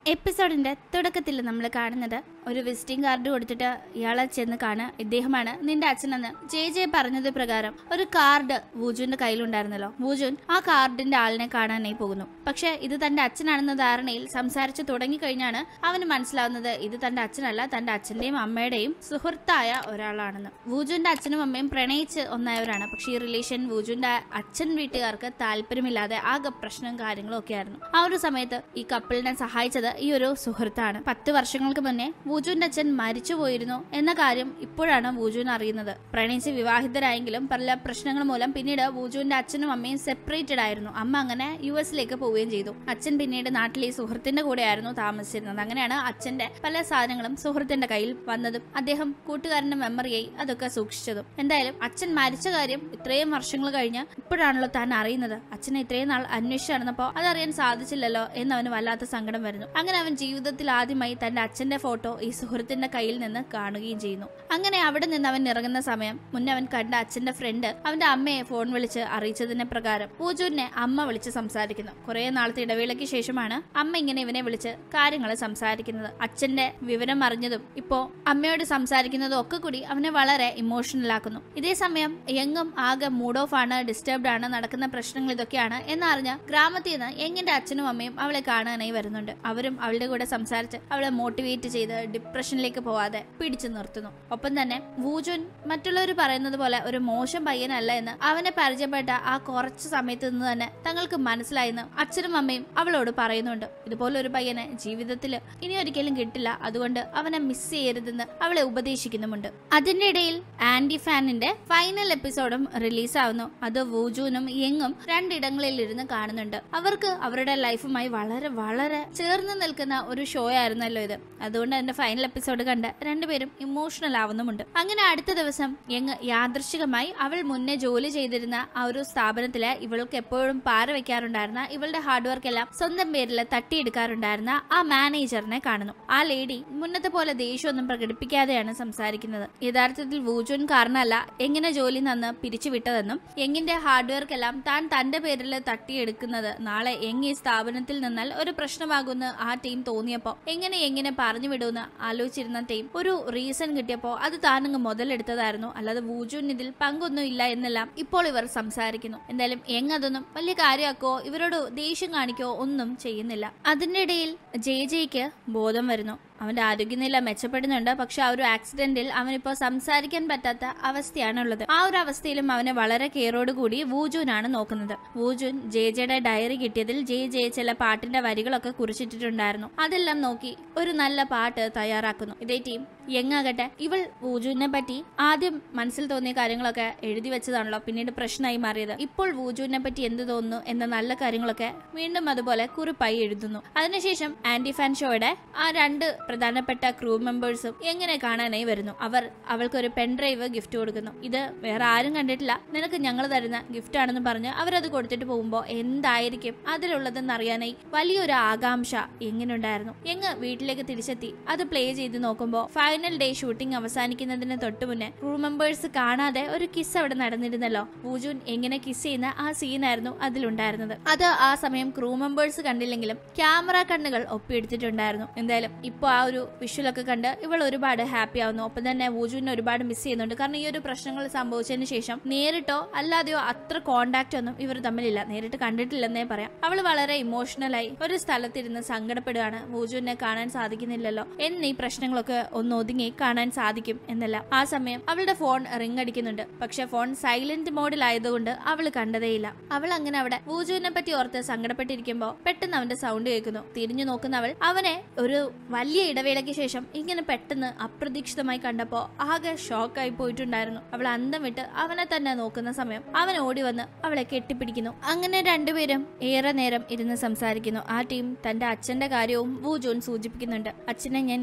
എപ്പിസോഡിന്റെ തുടക്കത്തിൽ നമ്മൾ കാണുന്നത് ഒരു വിസിറ്റിംഗ് കാർഡ് കൊടുത്തിട്ട് ഇയാളെ ചെന്ന് കാണുക ഇദ്ദേഹമാണ് നിന്റെ അച്ഛനെന്ന് ജെ ജെ പറഞ്ഞത് പ്രകാരം ഒരു കാർഡ് വൂജുവിന്റെ കയ്യിലുണ്ടായിരുന്നല്ലോ വൂജുൻ ആ കാർഡിന്റെ ആളിനെ കാണാനായി പോകുന്നു പക്ഷെ ഇത് തന്റെ അച്ഛനാണെന്ന ധാരണയിൽ സംസാരിച്ചു തുടങ്ങിക്കഴിഞ്ഞാണ് അവന് മനസ്സിലാവുന്നത് ഇത് തന്റെ അച്ഛനല്ല തന്റെ അച്ഛന്റെയും അമ്മയുടെയും സുഹൃത്തായ ഒരാളാണെന്ന് വൂജുവിന്റെ അച്ഛനും അമ്മയും പ്രണയിച്ച് ഒന്നായവരാണ് പക്ഷെ ഈ റിലേഷൻ വൂജുവിന്റെ അച്ഛൻ വീട്ടുകാർക്ക് താല്പര്യമില്ലാതെ ആകെ പ്രശ്നവും കാര്യങ്ങളും ഒക്കെ ആയിരുന്നു ആ ഒരു സമയത്ത് ഈ കപ്പിളിനെ സഹായിച്ചത് ഈ ഒരു സുഹൃത്താണ് പത്ത് വർഷങ്ങൾക്ക് മുന്നേ വൂജുവിന്റെ അച്ഛൻ മരിച്ചു പോയിരുന്നു എന്ന കാര്യം ഇപ്പോഴാണ് വൂജുവിന് അറിയുന്നത് പ്രണയിച്ച് വിവാഹിതരായെങ്കിലും പല പ്രശ്നങ്ങൾ മൂലം പിന്നീട് വൂജുവിന്റെ അച്ഛനും അമ്മയും സെപ്പറേറ്റഡ് ആയിരുന്നു അമ്മ അങ്ങനെ യു എസിലേക്ക് പോവുകയും ചെയ്തു അച്ഛൻ പിന്നീട് നാട്ടിൽ ഈ സുഹൃത്തിന്റെ കൂടെയായിരുന്നു താമസിച്ചിരുന്നത് അങ്ങനെയാണ് അച്ഛന്റെ പല സാധനങ്ങളും സുഹൃത്തിന്റെ കയ്യിൽ വന്നതും അദ്ദേഹം കൂട്ടുകാരന്റെ മെമ്മറിയായി അതൊക്കെ സൂക്ഷിച്ചതും എന്തായാലും അച്ഛൻ മരിച്ച കാര്യം ഇത്രയും വർഷങ്ങൾ കഴിഞ്ഞ് ഇപ്പോഴാണല്ലോ താൻ അറിയുന്നത് അച്ഛനെ ഇത്രയും നാൾ അന്വേഷിച്ച് നടന്നപ്പോ അതറിയാൻ സാധിച്ചില്ലല്ലോ എന്ന് അവന് വല്ലാത്ത സങ്കടം വരുന്നു അങ്ങനെ അവൻ ജീവിതത്തിൽ ആദ്യമായി തന്റെ അച്ഛന്റെ ഫോട്ടോ ഈ സുഹൃത്തിന്റെ കയ്യിൽ നിന്ന് കാണുകയും ചെയ്യുന്നു അങ്ങനെ അവിടെ നിന്ന് അവൻ ഇറങ്ങുന്ന സമയം മുന്നേ അവൻ കണ്ട അച്ഛന്റെ ഫ്രണ്ട് അവന്റെ അമ്മയെ ഫോൺ വിളിച്ച് അറിയിച്ചതിന്റെ പ്രകാരം പൂജുവിനെ അമ്മ വിളിച്ച് സംസാരിക്കുന്നു കുറെ നാളത്തെ ഇടവേളയ്ക്ക് ശേഷമാണ് അമ്മ ഇങ്ങനെ ഇവനെ വിളിച്ച് കാര്യങ്ങൾ സംസാരിക്കുന്നത് അച്ഛന്റെ വിവരം അറിഞ്ഞതും ഇപ്പോ അമ്മയോട് സംസാരിക്കുന്നതും ഒക്കെ കൂടി അവനെ വളരെ ഇമോഷണൽ ആക്കുന്നു ഇതേ സമയം എങ്ങും ആകെ മൂഡ് ഓഫ് ആണ് ഡിസ്റ്റർബ്ഡ് ആണ് നടക്കുന്ന പ്രശ്നങ്ങൾ ഇതൊക്കെയാണ് എന്നറിഞ്ഞ ഗ്രാമത്തിൽ നിന്ന് എങ്ങിന്റെ അച്ഛനും അമ്മയും അവളെ കാണാനായി വരുന്നുണ്ട് അവരും അവളുടെ കൂടെ സംസാരിച്ച് അവളെ മോട്ടിവേറ്റ് ചെയ്ത് ഡിപ്രഷനിലേക്ക് പോവാതെ പിടിച്ചു നിർത്തുന്നു ഒപ്പം തന്നെ വൂജുൻ മറ്റുള്ളവർ പറയുന്നത് പോലെ ഒരു മോശം പയ്യനല്ല എന്ന് അവനെ പരിചയപ്പെട്ട ആ കുറച്ച് സമയത്ത് നിന്ന് തന്നെ തങ്ങൾക്ക് മനസ്സിലായെന്ന് അച്ഛനും അമ്മയും അവളോട് പറയുന്നുണ്ട് ഇതുപോലെ ഒരു പയ്യനെ ജീവിതത്തിൽ ഇനി ഒരിക്കലും കിട്ടില്ല അതുകൊണ്ട് അവനെ മിസ് ചെയ്യരുതെന്ന് അവളെ ഉപദേശിക്കുന്നുമുണ്ട് അതിന്റെ ഇടയിൽ ആന്റി ഫാനിന്റെ ഫൈനൽ എപ്പിസോഡും റിലീസാവുന്നു അത് വൂജുനും യങ്ങും രണ്ടിടങ്ങളിൽ ഇരുന്ന് കാണുന്നുണ്ട് അവർക്ക് അവരുടെ ലൈഫുമായി വളരെ വളരെ ചേർന്ന് നിൽക്കുന്ന ഒരു ഷോ ആയിരുന്നല്ലോ ഇത് അതുകൊണ്ട് അതിന്റെ ഫൈനൽ എപ്പിസോഡ് കണ്ട് രണ്ടുപേരും ഇമോഷണൽ ആവുന്നുമുണ്ട് അങ്ങനെ അടുത്ത ദിവസം യങ് യാദൃശികമായി അവൾ മുന്നേ ജോലി ചെയ്തിരുന്ന ആ ഒരു സ്ഥാപനത്തില് ഇവൾക്ക് എപ്പോഴും പാര വെക്കാറുണ്ടായിരുന്ന ഇവളുടെ ഹാർഡ് വർക്ക് എല്ലാം സ്വന്തം പേരിൽ തട്ടിയെടുക്കാറുണ്ടായിരുന്ന ആ മാനേജറിനെ കാണുന്നു ആ ലേഡി മുന്നത്തെ പോലെ ദേഷ്യമൊന്നും പ്രകടിപ്പിക്കാതെയാണ് സംസാരിക്കുന്നത് യഥാർത്ഥത്തിൽ വൂജുൻ കാരണമല്ല എങ്ങനെ ജോലി നന്ന് പിരിച്ചുവിട്ടതെന്നും എങ്ങിന്റെ ഹാർഡ് വർക്ക് എല്ലാം താൻ തന്റെ പേരിൽ തട്ടിയെടുക്കുന്നത് നാളെ എങ് ഈ സ്ഥാപനത്തിൽ നിന്നാൽ ഒരു പ്രശ്നമാകുമെന്ന് ആ ടീം തോന്നിയപ്പോ എങ്ങനെ എങ്ങനെ പറഞ്ഞു വിടുമെന്ന് ആലോചിച്ചിരുന്ന ടീം ഒരു റീസൺ കിട്ടിയപ്പോ അത് താനങ്ങ് മുതലെടുത്തതായിരുന്നു അല്ലാതെ വൂജുൻ ഇതിൽ പങ്കൊന്നും ഇല്ല എന്നെല്ലാം ഇപ്പോൾ ഇവർ സംസാരിക്കുന്നു എന്തായാലും എങ് അതൊന്നും വലിയ കാര്യമാക്കോ ഇവരോട് ദേഷ്യം കാണിക്കോ ഒന്നും ചെയ്യുന്നില്ല അതിന്റെ ഇടയിൽ ജെ ജെയ്ക്ക് ബോധം വരുന്നു അവന്റെ ആരോഗ്യനില മെച്ചപ്പെടുന്നുണ്ട് പക്ഷെ ആ ഒരു ആക്സിഡന്റിൽ അവനിപ്പോ സംസാരിക്കാൻ പറ്റാത്ത അവസ്ഥയാണുള്ളത് ആ ഒരു അവസ്ഥയിലും അവനെ വളരെ കെയറോട് കൂടി വൂജുനാണ് നോക്കുന്നത് വൂജുൻ ജെ ജെയുടെ ഡയറി കിട്ടിയതിൽ ജെ ജെ ചില പാട്ടിന്റെ വരികളൊക്കെ കുറിച്ചിട്ടിട്ടുണ്ടായിരുന്നു അതെല്ലാം നോക്കി ഒരു നല്ല പാട്ട് തയ്യാറാക്കുന്നു ഇതേ ടീം യങ്ങാകട്ടെ ഇവൾ വൂജുവിനെ പറ്റി ആദ്യം മനസ്സിൽ തോന്നിയ കാര്യങ്ങളൊക്കെ എഴുതി വെച്ചതാണല്ലോ പിന്നീട് പ്രശ്നമായി മാറിയത് ഇപ്പോൾ വൂജുവിനെ പറ്റി എന്ത് തോന്നുന്നു എന്ന നല്ല കാര്യങ്ങളൊക്കെ വീണ്ടും അതുപോലെ കുറിപ്പായി എഴുതുന്നു അതിനുശേഷം ആന്റി ഫാൻ ഷോയുടെ ആ രണ്ട് പ്രധാനപ്പെട്ട ക്രൂ മെമ്പേഴ്സും എങ്ങനെ കാണാനായി വരുന്നു അവർ അവൾക്ക് ഒരു പെൻ ഡ്രൈവ് ഗിഫ്റ്റ് കൊടുക്കുന്നു ഇത് വേറെ ആരും കണ്ടിട്ടില്ല നിനക്ക് ഞങ്ങൾ തരുന്ന ഗിഫ്റ്റ് ആണെന്ന് പറഞ്ഞ് അവരത് കൊടുത്തിട്ട് പോകുമ്പോൾ എന്തായിരിക്കും അതിലുള്ളതെന്ന് അറിയാനായി വലിയൊരു ആകാംക്ഷ എങ്ങനെയുണ്ടായിരുന്നു എങ്ങ് വീട്ടിലേക്ക് തിരിച്ചെത്തി അത് പ്ലേ ചെയ്ത് നോക്കുമ്പോൾ ഫൈനൽ ഡേ ഷൂട്ടിംഗ് അവസാനിക്കുന്നതിന് തൊട്ടു മുന്നേ ക്രൂ മെമ്പേഴ്സ് കാണാതെ ഒരു കിസ് അവിടെ നടന്നിരുന്നല്ലോ പൂജുൻ എങ്ങനെ കിസ് ചെയ്യുന്ന ആ സീനായിരുന്നു അതിലുണ്ടായിരുന്നത് അത് ആ സമയം ക്രൂ മെമ്പേഴ്സ് കണ്ടില്ലെങ്കിലും ക്യാമറ കണ്ണുകൾ ഒപ്പിയെടുത്തിട്ടുണ്ടായിരുന്നു എന്തായാലും ഇപ്പൊ ആ ഒരു വിഷ്വലൊക്കെ കണ്ട് ഇവൾ ഒരുപാട് ഹാപ്പി ആവുന്നു ഒപ്പം തന്നെ വൂജുവിനെ ഒരുപാട് മിസ് ചെയ്യുന്നുണ്ട് കാരണം ഈ ഒരു പ്രശ്നങ്ങൾ സംഭവിച്ചതിന് ശേഷം നേരിട്ടോ അല്ലാതെയോ അത്ര കോണ്ടാക്ട് ഒന്നും ഇവർ തമ്മിലില്ല നേരിട്ട് കണ്ടിട്ടില്ലെന്നേ പറയാം അവൾ വളരെ ഇമോഷണലായി ഒരു സ്ഥലത്തിരുന്ന് സങ്കടപ്പെടുകയാണ് വൂജുവിനെ കാണാൻ സാധിക്കുന്നില്ലല്ലോ എന്ന് ഈ പ്രശ്നങ്ങളൊക്കെ ഒന്ന് ഒതുങ്ങി കാണാൻ സാധിക്കും എന്നല്ല ആ സമയം അവളുടെ ഫോൺ റിംഗ് അടിക്കുന്നുണ്ട് പക്ഷെ ഫോൺ സൈലന്റ് മോഡിലായതുകൊണ്ട് അവൾ കണ്ടതേയില്ല അവൾ അങ്ങനെ അവിടെ വൂജുവിനെ പറ്റി ഓർത്ത് സങ്കടപ്പെട്ടിരിക്കുമ്പോ പെട്ടെന്ന് അവന്റെ സൗണ്ട് കേൾക്കുന്നു തിരിഞ്ഞു നോക്കുന്ന അവൾ അവനെ ഒരു വലിയ ഇടവേളയ്ക്ക് ശേഷം ഇങ്ങനെ പെട്ടെന്ന് അപ്രതീക്ഷിതമായി കണ്ടപ്പോ ആകെ ഷോക്കായി പോയിട്ടുണ്ടായിരുന്നു അവൾ അന്തം വിട്ട് അവനെ തന്നെ നോക്കുന്ന സമയം അവൻ ഓടി വന്ന് അവളെ കെട്ടിപ്പിടിക്കുന്നു അങ്ങനെ രണ്ടുപേരും ഏറെ നേരം ഇരുന്ന് സംസാരിക്കുന്നു ആ ടീം തന്റെ അച്ഛന്റെ കാര്യവും വൂജോൻ സൂചിപ്പിക്കുന്നുണ്ട് അച്ഛനെ ഞാൻ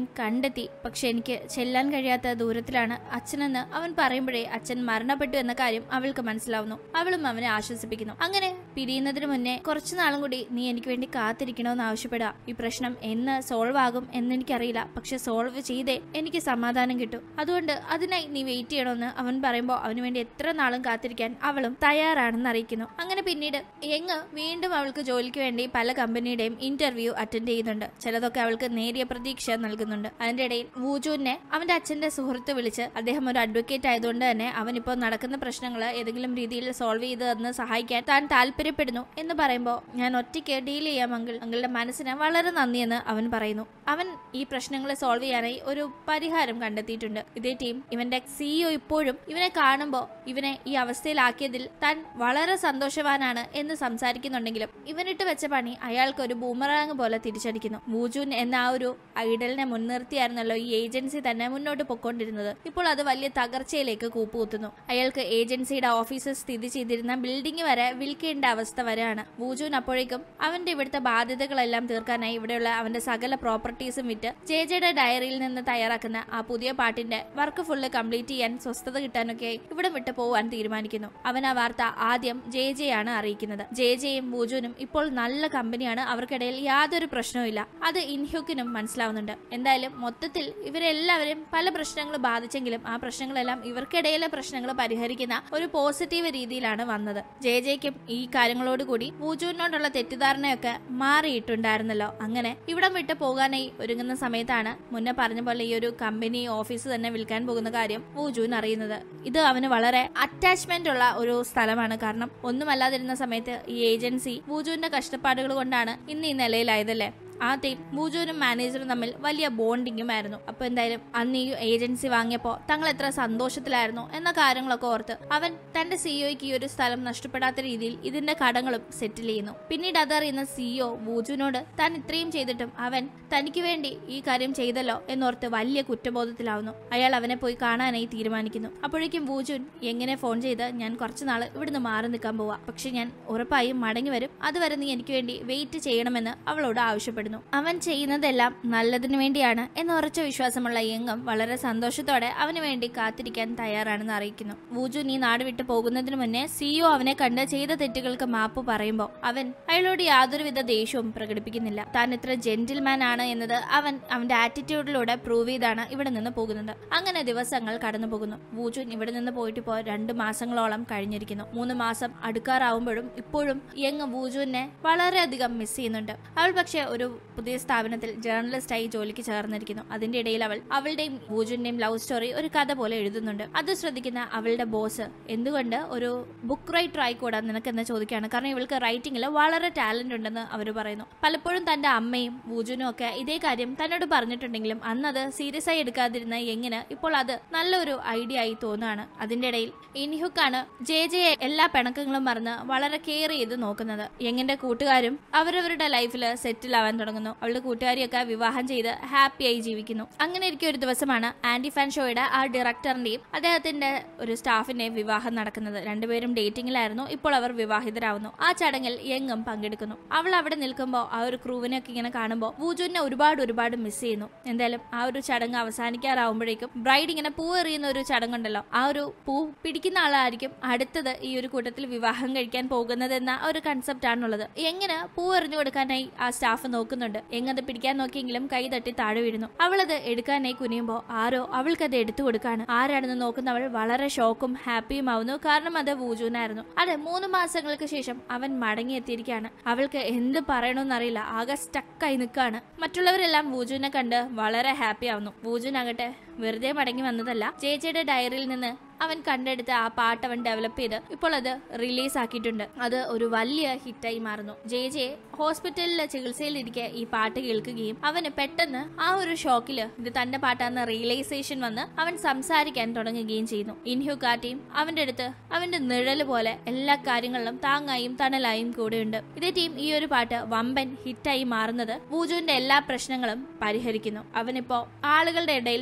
കണ്ടെത്തി പക്ഷെ എനിക്ക് ചെല്ലാൻ കഴിയാത്ത ദൂരത്തിലാണ് അച്ഛനെന്ന് അവൻ പറയുമ്പോഴേ അച്ഛൻ മരണപ്പെട്ടു എന്ന കാര്യം അവൾക്ക് മനസ്സിലാവുന്നു അവളും അവനെ ആശ്വസിപ്പിക്കുന്നു അങ്ങനെ പിരിയുന്നതിന് മുന്നേ കുറച്ചു നാളും കൂടി നീ എനിക്ക് വേണ്ടി കാത്തിരിക്കണമെന്ന് ആവശ്യപ്പെടുക ഈ പ്രശ്നം എന്ന് സോൾവ് ആകും എന്ന് എനിക്കറിയില്ല പക്ഷെ സോൾവ് ചെയ്തേ എനിക്ക് സമാധാനം കിട്ടും അതുകൊണ്ട് അതിനായി നീ വെയിറ്റ് ചെയ്യണമെന്ന് അവൻ പറയുമ്പോൾ അവന് വേണ്ടി എത്ര നാളും കാത്തിരിക്കാൻ അവളും തയ്യാറാണെന്ന് അറിയിക്കുന്നു അങ്ങനെ പിന്നീട് യങ് വീണ്ടും അവൾക്ക് ജോലിക്ക് വേണ്ടി പല കമ്പനിയുടെയും ഇന്റർവ്യൂ അറ്റൻഡ് ചെയ്യുന്നുണ്ട് ചിലതൊക്കെ അവൾക്ക് നേരിയ പ്രതീക്ഷ നൽകുന്നുണ്ട് അതിന്റെ ഇടയിൽ വൂജുവിനെ അവന്റെ അച്ഛന്റെ സുഹൃത്ത് വിളിച്ച് അദ്ദേഹം ഒരു അഡ്വക്കേറ്റ് ആയതുകൊണ്ട് തന്നെ അവൻ ഇപ്പോൾ നടക്കുന്ന പ്രശ്നങ്ങൾ ഏതെങ്കിലും രീതിയിൽ സോൾവ് ചെയ്ത് തന്ന് സഹായിക്കാൻ താൻ താല്പര്യപ്പെടുന്നു എന്ന് പറയുമ്പോൾ ഞാൻ ഒറ്റയ്ക്ക് ഡീൽ ചെയ്യാം അങ്കിൾ അങ്കിളുടെ മനസ്സിന് വളരെ നന്ദിയെന്ന് അവൻ പറയുന്നു അവൻ ഈ പ്രശ്നങ്ങൾ സോൾവ് ചെയ്യാനായി ഒരു പരിഹാരം കണ്ടെത്തിയിട്ടുണ്ട് ഇതേ ടീം ഇവന്റെ സിഇഒ ഇപ്പോഴും ഇവനെ കാണുമ്പോൾ ഇവനെ ഈ അവസ്ഥയിലാക്കിയതിൽ താൻ വളരെ സന്തോഷവാനാണ് എന്ന് സംസാരിക്കുന്നുണ്ടെങ്കിലും ഇവനിട്ട് വെച്ച പണി അയാൾക്ക് ഒരു ബൂമറാങ് പോലെ തിരിച്ചടിക്കുന്നു വൂജുൻ എന്ന ആ ഒരു ഐഡലിനെ മുൻനിർത്തിയായിരുന്നല്ലോ ഈ ഏജൻസി തന്നെ മുന്നോട്ട് പൊക്കോണ്ടിരുന്നത് ഇപ്പോൾ അത് വലിയ തകർച്ചയിലേക്ക് കൂപ്പുകുത്തുന്നു അയാൾക്ക് ഏജൻസിയുടെ ഓഫീസ് സ്ഥിതി ചെയ്തിരുന്ന ബിൽഡിംഗ് വരെ വിൽക്കേണ്ട അവസ്ഥ വരെയാണ് വൂജുൻ അപ്പോഴേക്കും അവന്റെ ഇവിടുത്തെ ബാധ്യതകളെല്ലാം തീർക്കാനായി ഇവിടെയുള്ള അവന്റെ സകല പ്രോപ്പർട്ടീസും വിറ്റ് ജെ ജെയുടെ ഡയറിയിൽ നിന്ന് തയ്യാറാക്കുന്ന ആ പുതിയ പാട്ടിന്റെ വർക്ക് ഫുള്ള് കംപ്ലീറ്റ് ചെയ്യാൻ സ്വസ്ഥത കിട്ടാനൊക്കെ ഇവിടെ വിട്ടു പോവാൻ തീരുമാനിക്കുന്നു അവൻ ആ വാർത്ത ആദ്യം ജെ ജെ ആണ് അറിയിക്കുന്നത് ജെ ജെയും ബൂജുനും ഇപ്പോൾ നല്ല കമ്പനിയാണ് അവർക്കിടയിൽ യാതൊരു പ്രശ്നവുമില്ല അത് ഇൻഹ്യുക്കിനും മനസ്സിലാവുന്നുണ്ട് എന്തായാലും മൊത്തത്തിൽ ഇവരെല്ലാവരും പല പ്രശ്നങ്ങൾ ബാധിച്ചെങ്കിലും ആ പ്രശ്നങ്ങളെല്ലാം ഇവർക്കിടയിലെ പ്രശ്നങ്ങൾ പരിഹരിക്കുന്ന ഒരു പോസിറ്റീവ് രീതിയിലാണ് വന്നത് ജെ ജെക്കും ഈ കാര്യങ്ങളോടുകൂടി വൂജുവിനോടുള്ള തെറ്റിദ്ധാരണയൊക്കെ മാറിയിട്ടുണ്ടായിരുന്നല്ലോ അങ്ങനെ ഇവിടം വിട്ട് പോകാനായി ഒരുങ്ങുന്ന സമയത്താണ് മുന്നേ പറഞ്ഞ പോലെ ഈ ഒരു കമ്പനി ഓഫീസ് തന്നെ വിൽക്കാൻ പോകുന്ന കാര്യം വൂജുവിൻ അറിയുന്നത് ഇത് അവന് വളരെ അറ്റാച്ച്മെന്റ് ഉള്ള ഒരു സ്ഥലമാണ് കാരണം ഒന്നുമല്ലാതിരുന്ന സമയത്ത് ഈ ഏജൻസി വൂജുവിന്റെ കഷ്ടപ്പാടുകൾ കൊണ്ടാണ് ഇന്ന് ഈ നിലയിലായതല്ലേ ആ ടീം ബൂജുവിനും മാനേജറും തമ്മിൽ വലിയ ബോണ്ടിങ്ങും ആയിരുന്നു അപ്പൊ എന്തായാലും അന്ന് ഈ ഏജൻസി വാങ്ങിയപ്പോ തങ്ങൾ എത്ര സന്തോഷത്തിലായിരുന്നു എന്ന കാര്യങ്ങളൊക്കെ ഓർത്ത് അവൻ തന്റെ സിഇഒയ്ക്ക് ഈ ഒരു സ്ഥലം നഷ്ടപ്പെടാത്ത രീതിയിൽ ഇതിന്റെ കടങ്ങളും സെറ്റിൽ ചെയ്യുന്നു പിന്നീട് അതറിയുന്ന സിഇഒ ബൂജുവിനോട് താൻ ഇത്രയും ചെയ്തിട്ടും അവൻ തനിക്ക് വേണ്ടി ഈ കാര്യം ചെയ്തല്ലോ എന്നോർത്ത് വലിയ കുറ്റബോധത്തിലാവുന്നു അയാൾ അവനെ പോയി കാണാനായി തീരുമാനിക്കുന്നു അപ്പോഴേക്കും ബൂജുൻ എങ്ങനെ ഫോൺ ചെയ്ത് ഞാൻ കുറച്ചുനാള് ഇവിടുന്ന് മാറി നിൽക്കാൻ പോവാ പക്ഷെ ഞാൻ ഉറപ്പായും മടങ്ങി വരും അതുവരെ നീ എനിക്ക് വേണ്ടി വെയിറ്റ് ചെയ്യണമെന്ന് അവളോട് ആവശ്യപ്പെടുന്നു അവൻ ചെയ്യുന്നതെല്ലാം നല്ലതിനു വേണ്ടിയാണ് എന്ന് ഉറച്ച വിശ്വാസമുള്ള യങ്ങം വളരെ സന്തോഷത്തോടെ അവന് വേണ്ടി കാത്തിരിക്കാൻ തയ്യാറാണെന്ന് അറിയിക്കുന്നു വൂജുൻ ഈ നാട് വിട്ടു പോകുന്നതിന് മുന്നേ സിഇഒ അവനെ കണ്ട് ചെയ്ത തെറ്റുകൾക്ക് മാപ്പ് പറയുമ്പോൾ അവൻ അയാളോട് യാതൊരുവിധ ദേഷ്യവും പ്രകടിപ്പിക്കുന്നില്ല താൻ ഇത്ര ജെന്റിൽമാൻ ആണ് എന്നത് അവൻ അവന്റെ ആറ്റിറ്റ്യൂഡിലൂടെ പ്രൂവ് ചെയ്താണ് ഇവിടെ നിന്ന് പോകുന്നത് അങ്ങനെ ദിവസങ്ങൾ കടന്നു പോകുന്നു വൂജുൻ ഇവിടെ നിന്ന് പോയിട്ട് ഇപ്പോൾ രണ്ട് മാസങ്ങളോളം കഴിഞ്ഞിരിക്കുന്നു മൂന്ന് മാസം അടുക്കാറാവുമ്പോഴും ഇപ്പോഴും യങ് വൂജുവിനെ വളരെയധികം മിസ് ചെയ്യുന്നുണ്ട് അവൾ പക്ഷെ ഒരു പുതിയ സ്ഥാപനത്തിൽ ജേർണലിസ്റ്റായി ജോലിക്ക് ചേർന്നിരിക്കുന്നു അതിന്റെ ഇടയിൽ അവൾ അവളുടെയും വൂജുവിന്റെയും ലവ് സ്റ്റോറി ഒരു കഥ പോലെ എഴുതുന്നുണ്ട് അത് ശ്രദ്ധിക്കുന്ന അവളുടെ ബോസ് എന്തുകൊണ്ട് ഒരു ബുക്ക് റൈറ്റർ ആയിക്കൂടാ നിനക്കെന്ന് ചോദിക്കുകയാണ് കാരണം ഇവൾക്ക് റൈറ്റിംഗിൽ വളരെ ടാലന്റ് ഉണ്ടെന്ന് അവർ പറയുന്നു പലപ്പോഴും തന്റെ അമ്മയും വൂജുനും ഒക്കെ ഇതേ കാര്യം തന്നോട് പറഞ്ഞിട്ടുണ്ടെങ്കിലും അന്ന് അത് സീരിയസ് ആയി എടുക്കാതിരുന്ന യങ്ങിന് ഇപ്പോൾ അത് നല്ലൊരു ഐഡിയ ആയി തോന്നുകയാണ് അതിന്റെ ഇടയിൽ ഇൻഹുക്കാണ് ജെ ജെ എല്ലാ പിണക്കങ്ങളും മറന്ന് വളരെ കെയർ ചെയ്ത് നോക്കുന്നത് യങ്ങിന്റെ കൂട്ടുകാരും അവരവരുടെ ലൈഫിൽ സെറ്റിൽ ആവാൻ തുടങ്ങുന്നു അവളുടെ കൂട്ടുകാരിയൊക്കെ വിവാഹം ചെയ്ത് ഹാപ്പിയായി ജീവിക്കുന്നു അങ്ങനെ ഇരിക്കും ഒരു ദിവസമാണ് ആന്റി ഫാൻ ഷോയുടെ ആ ഡയറക്ടറിന്റെയും അദ്ദേഹത്തിന്റെ ഒരു സ്റ്റാഫിന്റെയും വിവാഹം നടക്കുന്നത് രണ്ടുപേരും ഡേറ്റിംഗിലായിരുന്നു ഇപ്പോൾ അവർ വിവാഹിതരാവുന്നു ആ ചടങ്ങിൽ യങ്ങും പങ്കെടുക്കുന്നു അവൾ അവിടെ നിൽക്കുമ്പോൾ ആ ഒരു ക്രൂവിനെയൊക്കെ ഇങ്ങനെ കാണുമ്പോൾ വൂജുവിനെ ഒരുപാട് ഒരുപാട് മിസ് ചെയ്യുന്നു എന്തായാലും ആ ഒരു ചടങ്ങ് അവസാനിക്കാറാവുമ്പോഴേക്കും ബ്രൈഡ് ഇങ്ങനെ പൂ എറിയുന്ന ഒരു ചടങ്ങുണ്ടല്ലോ ആ ഒരു പൂ പിടിക്കുന്ന ആളായിരിക്കും അടുത്തത് ഈ ഒരു കൂട്ടത്തിൽ വിവാഹം കഴിക്കാൻ പോകുന്നത് എന്ന ഒരു കൺസെപ്റ്റ് ആണുള്ളത് എങ്ങനെ പൂ എറിഞ്ഞു കൊടുക്കാനായി ആ സ്റ്റാഫ് നോക്കുന്നുണ്ട് എങ്ങത് പിടിക്കാൻ നോക്കിയെങ്കിലും കൈ തട്ടി താഴെ വീഴുന്നു അവളത് എടുക്കാനായി കുനിയുമ്പോൾ ആരോ അവൾക്കത് എടുത്തു കൊടുക്കാണ് ആരാണെന്ന് നോക്കുന്നവൾ വളരെ ഷോക്കും ഹാപ്പിയും ആവുന്നു കാരണം അത് വൂജുനായിരുന്നു അതെ മൂന്ന് മാസങ്ങൾക്ക് ശേഷം അവൻ മടങ്ങിയെത്തിയിരിക്കുകയാണ് അവൾക്ക് എന്ത് പറയണമെന്നറിയില്ല ആകെ സ്റ്റക്കായി നിൽക്കുകയാണ് മറ്റുള്ളവരെല്ലാം വൂജുവിനെ കണ്ട് വളരെ ഹാപ്പി ആവുന്നു വൂജുനാകട്ടെ വെറുതെ മടങ്ങി വന്നതല്ല ചേച്ചിയുടെ ഡയറിയിൽ നിന്ന് അവൻ കണ്ടെടുത്ത ആ പാട്ട് അവൻ ഡെവലപ്പ് ചെയ്ത് ഇപ്പോൾ അത് റിലീസ് ആക്കിയിട്ടുണ്ട് അത് ഒരു വലിയ ഹിറ്റായി മാറുന്നു ജെ ജെ ഹോസ്പിറ്റലിൽ ചികിത്സയിലിരിക്കെ ഈ പാട്ട് കേൾക്കുകയും അവന് പെട്ടെന്ന് ആ ഒരു ഷോക്കില് ഇത് തന്റെ പാട്ടാന്ന് റിയലൈസേഷൻ വന്ന് അവൻ സംസാരിക്കാൻ തുടങ്ങുകയും ചെയ്യുന്നു ഇൻഹ്യു കാറ്റിയും അവന്റെ അടുത്ത് അവന്റെ നിഴല് പോലെ എല്ലാ കാര്യങ്ങളിലും താങ്ങായും തണലായും കൂടെയുണ്ട് ഇതേ ടീം ഈ ഒരു പാട്ട് വമ്പൻ ഹിറ്റായി മാറുന്നത് വൂജുവിന്റെ എല്ലാ പ്രശ്നങ്ങളും പരിഹരിക്കുന്നു അവനിപ്പോ ആളുകളുടെ ഇടയിൽ പഴയ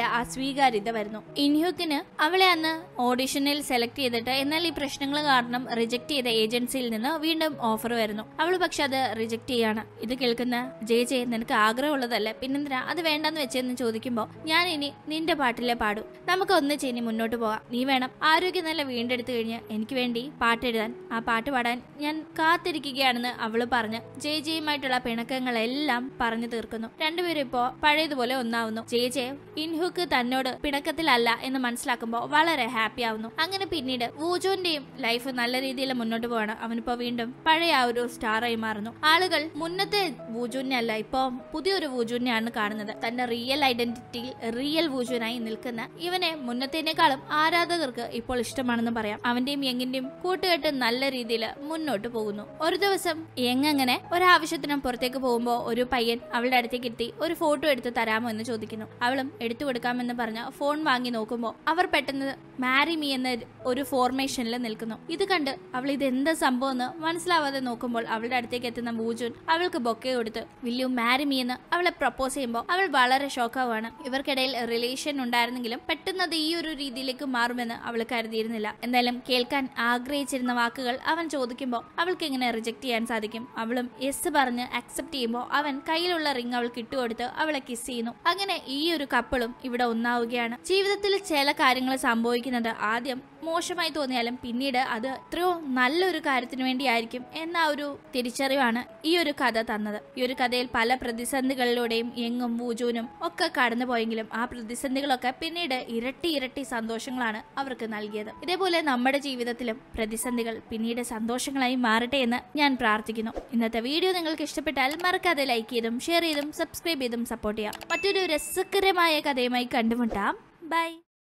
ആ സ്വീകാര്യത വരുന്നു ഇൻഹുക്കിന് അവളെ അന്ന് ഓഡിഷനിൽ സെലക്ട് ചെയ്തിട്ട് എന്നാൽ ഈ പ്രശ്നങ്ങൾ കാരണം റിജക്ട് ചെയ്ത ഏജൻസിയിൽ നിന്ന് വീണ്ടും ഓഫർ വരുന്നു അവൾ പക്ഷെ അത് റിജക്ട് ചെയ്യാണ് ഇത് കേൾക്കുന്ന ജെ ജെ നിനക്ക് ആഗ്രഹമുള്ളതല്ലേ പിന്നെന്തിനാ അത് വേണ്ടെന്ന് വെച്ചെന്ന് ചോദിക്കുമ്പോൾ ഞാൻ ഇനി നിന്റെ പാട്ടിലെ പാടൂ നമുക്ക് ഒന്നിച്ച് ഇനി മുന്നോട്ട് പോവാം നീ വേണം ആരോഗ്യം നല്ല വീണ്ടെടുത്തു കഴിഞ്ഞ് എനിക്ക് വേണ്ടി പാട്ടെഴുതാൻ ആ പാട്ട് പാടാൻ ഞാൻ കാത്തിരിക്കുകയാണെന്ന് അവള് പറഞ്ഞ് ജെ ജെയുമായിട്ടുള്ള പിണക്കങ്ങളെല്ലാം പറഞ്ഞു തീർക്കുന്നു രണ്ടുപേരും ഇപ്പോ പഴയതുപോലെ ഒന്നാവുന്നു ജെ ജെ ഇൻഹുക്ക് തന്നോട് പിണക്കത്തിലല്ല എന്ന് മനസ്സിലാക്കുമ്പോൾ വളരെ ഹാപ്പി ആവുന്നു അങ്ങനെ പിന്നീട് വൂജോന്റെയും ലൈഫ് നല്ല രീതിയിൽ മുന്നോട്ട് പോവാണ് അവനിപ്പോ വീണ്ടും പഴയ ആ ഒരു സ്റ്റാറായി മാറുന്നു ആളുകൾ മുന്നത്തെ വൂജുവിനെ അല്ല ഇപ്പോ പുതിയൊരു വൂജുവിനെയാണ് കാണുന്നത് തന്റെ റിയൽ ഐഡന്റിറ്റിയിൽ റിയൽ വൂജുവിനായി നിൽക്കുന്ന ഇവനെ മുന്നത്തേനേക്കാളും ആരാധകർക്ക് ഇപ്പോൾ ഇഷ്ടമാണെന്ന് പറയാം അവന്റെയും യങ്ങിന്റെയും കൂട്ടുകെട്ട് നല്ല രീതിയിൽ മുന്നോട്ട് പോകുന്നു ഒരു ദിവസം യങ് അങ്ങനെ ഒരാവശ്യത്തിനും പുറത്തേക്ക് പോകുമ്പോൾ ഒരു പയ്യൻ അവളുടെ അടുത്തേക്ക് എത്തി ഒരു ഫോട്ടോ എടുത്ത് തരാമോ എന്ന് ചോദിക്കുന്നു അവളും എടുത്തു കൊടുക്കാമെന്ന് പറഞ്ഞ് ഫോൺ വാങ്ങി നോക്കുമ്പോൾ അവർ പെട്ടെന്ന് മാരി മീ എന്ന ഒരു ഫോർമേഷനിൽ നിൽക്കുന്നു ഇത് കണ്ട് അവൾ ഇത് എന്താ സംഭവം എന്ന് മനസ്സിലാവാതെ നോക്കുമ്പോൾ അവളുടെ അടുത്തേക്ക് എത്തുന്ന ബൂജുൻ അവൾക്ക് ബൊക്കെ കൊടുത്ത് വില്യു മാരി മീ എന്ന് അവളെ പ്രപ്പോസ് ചെയ്യുമ്പോൾ അവൾ വളരെ ഷോക്കാവാണ് ഇവർക്കിടയിൽ റിലേഷൻ ഉണ്ടായിരുന്നെങ്കിലും പെട്ടെന്ന് അത് ഈ ഒരു രീതിയിലേക്ക് മാറുമെന്ന് അവൾ കരുതിയിരുന്നില്ല എന്തായാലും കേൾക്കാൻ ആഗ്രഹിച്ചിരുന്ന വാക്കുകൾ അവൻ ചോദിക്കുമ്പോൾ അവൾക്ക് എങ്ങനെ റിജക്ട് ചെയ്യാൻ സാധിക്കും അവളും യെസ് പറഞ്ഞ് അക്സെപ്റ്റ് ചെയ്യുമ്പോൾ അവൻ കയ്യിലുള്ള റിംഗ് അവൾക്ക് ഇട്ടുകൊടുത്ത് അവളെ കിസ് ചെയ്യുന്നു അങ്ങനെ ഈ ഒരു കപ്പിളും ഇവിടെ ഒന്നാവുകയാണ് ജീവിതത്തിൽ ചില കാര്യങ്ങൾ സംഭവിക്കുന്നത് ആദ്യം മോശമായി തോന്നിയാലും പിന്നീട് അത് എത്രയോ നല്ലൊരു കാര്യത്തിന് വേണ്ടിയായിരിക്കും എന്ന ഒരു തിരിച്ചറിവാണ് ഈ ഒരു കഥ തന്നത് ഈ ഒരു കഥയിൽ പല പ്രതിസന്ധികളിലൂടെയും എങ്ങും വൂജൂനും ഒക്കെ കടന്നു പോയെങ്കിലും ആ പ്രതിസന്ധികളൊക്കെ പിന്നീട് ഇരട്ടി ഇരട്ടി സന്തോഷങ്ങളാണ് അവർക്ക് നൽകിയത് ഇതേപോലെ നമ്മുടെ ജീവിതത്തിലും പ്രതിസന്ധികൾ പിന്നീട് സന്തോഷങ്ങളായി മാറട്ടെ എന്ന് ഞാൻ പ്രാർത്ഥിക്കുന്നു ഇന്നത്തെ വീഡിയോ നിങ്ങൾക്ക് ഇഷ്ടപ്പെട്ടാൽ മറക്കാതെ ലൈക്ക് ചെയ്തും ഷെയർ ചെയ്തും സബ്സ്ക്രൈബ് ചെയ്തും സപ്പോർട്ട് ചെയ്യാം മറ്റൊരു രസകരമായ കഥയുമായി കണ്ടുമുട്ടാം ബൈ